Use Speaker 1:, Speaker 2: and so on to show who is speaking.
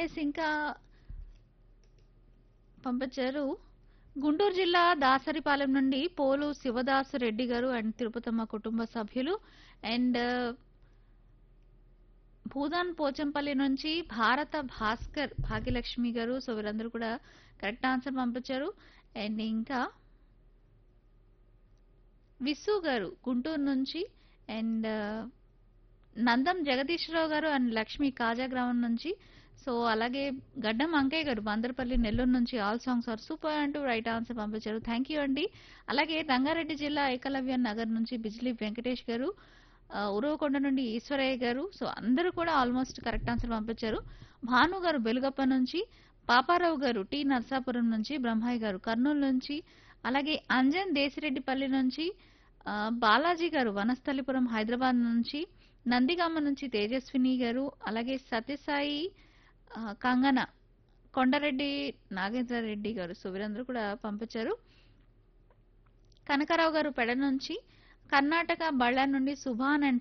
Speaker 1: yes ఇంకా పంపించారు గుంటూరు జిల్లా దాసరిపాలెం నుండి పోలు శివదాసు రెడ్డి గారు అండ్ తిరుపతమ్మ కుటుంబ సభ్యులు అండ్ భూదాన్ పోచంపల్లి నుంచి భారత భాస్కర్ భాగ్యలక్ష్మి గారు సో వీరందరూ కూడా కరెక్ట్ ఆన్సర్ పంపించారు అండ్ ఇంకా విసు గారు గుంటూరు నుంచి అండ్ నందం జగదీశ్వరరావు గారు అండ్ లక్ష్మి కాజా గ్రామం నుంచి సో అలాగే గడ్డం అంకయ్య గారు బందరపల్లి నెల్లూరు నుంచి ఆల్ సాంగ్స్ ఆర్ సూపర్ అంటూ రైట్ ఆన్సర్ పంపించారు థ్యాంక్ యూ అండి అలాగే రంగారెడ్డి జిల్లా ఏకలవ్య నగర్ నుంచి బిజ్లీ వెంకటేష్ గారు ఆ, ఉరవకొండ నుండి ఈశ్వరయ్య గారు సో అందరూ కూడా ఆల్మోస్ట్ కరెక్ట్ ఆన్సర్ పంపించారు భాను గారు బెలుగప్ప నుంచి పాపారావు గారు టి నర్సాపురం నుంచి బ్రహ్మయ్య గారు కర్నూలు నుంచి అలాగే అంజన్ దేశిరెడ్డిపల్లి నుంచి ఆ, బాలాజీ గారు వనస్థలిపురం హైదరాబాద్ నుంచి నందిగామ నుంచి తేజస్విని గారు అలాగే సత్యసాయి ఆ, కంగన కొండారెడ్డి నాగేంద్ర రెడ్డి గారు సో వీరందరూ కూడా పంపించారు కనకారావు గారు పెడ నుంచి కర్ణాటక బళ్ళారి నుండి సుభాన్ అండ్